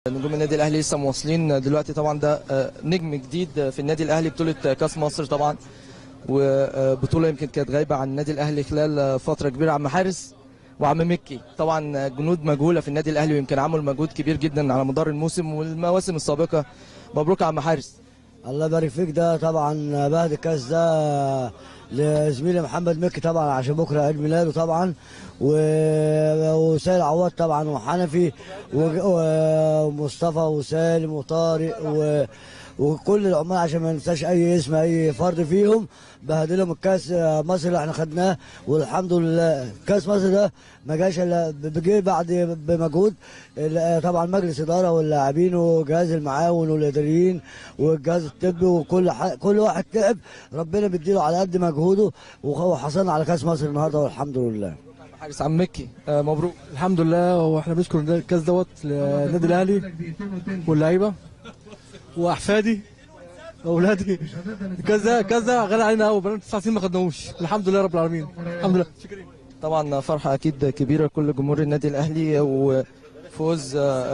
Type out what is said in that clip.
نجوم النادي الاهلي لسه مواصلين دلوقتي طبعا ده آه، نجم جديد في النادي الاهلي بطوله كاس مصر طبعا وبطوله يمكن كانت غايبه عن النادي الاهلي خلال فتره كبيره عم حارس وعم مكي طبعا جنود مجهوله في النادي الاهلي ويمكن عملوا مجهود كبير جدا على مدار الموسم والمواسم السابقه مبروك يا عم حارس الله يبارك فيك ده طبعا بهد الكاس ده لزميلي محمد مكي طبعا عشان بكره عيد ميلاده طبعا و- وسائل عواد طبعا وحنفي وج- ومصطفى وسالم وطارق و وكل العمال عشان ما ننساش اي اسم اي فرد فيهم بهدلهم الكاس مصر اللي احنا خدناه والحمد لله كاس مصر ده ما جاش الا بجي بعد بمجهود ال- طبعا مجلس اداره واللاعبين وجهاز المعاون والاداريين والجهاز الطبي وكل ح... كل واحد تعب ربنا بيديله على قد مجهوده وخ- وحصلنا على كاس مصر النهارده والحمد لله عم حارس عم مكي آه، مبروك الحمد لله واحنا بنشكر الكاس دوت للنادي الاهلي واللعيبه واحفادي واولادي الكاس ده الكاس ده غالي علينا قوي بقالنا تسع سنين ما خدناهوش الحمد لله رب العالمين الحمد لله شكرا طبعا فرحه اكيد كبيره لكل جمهور النادي الاهلي وفوز آه،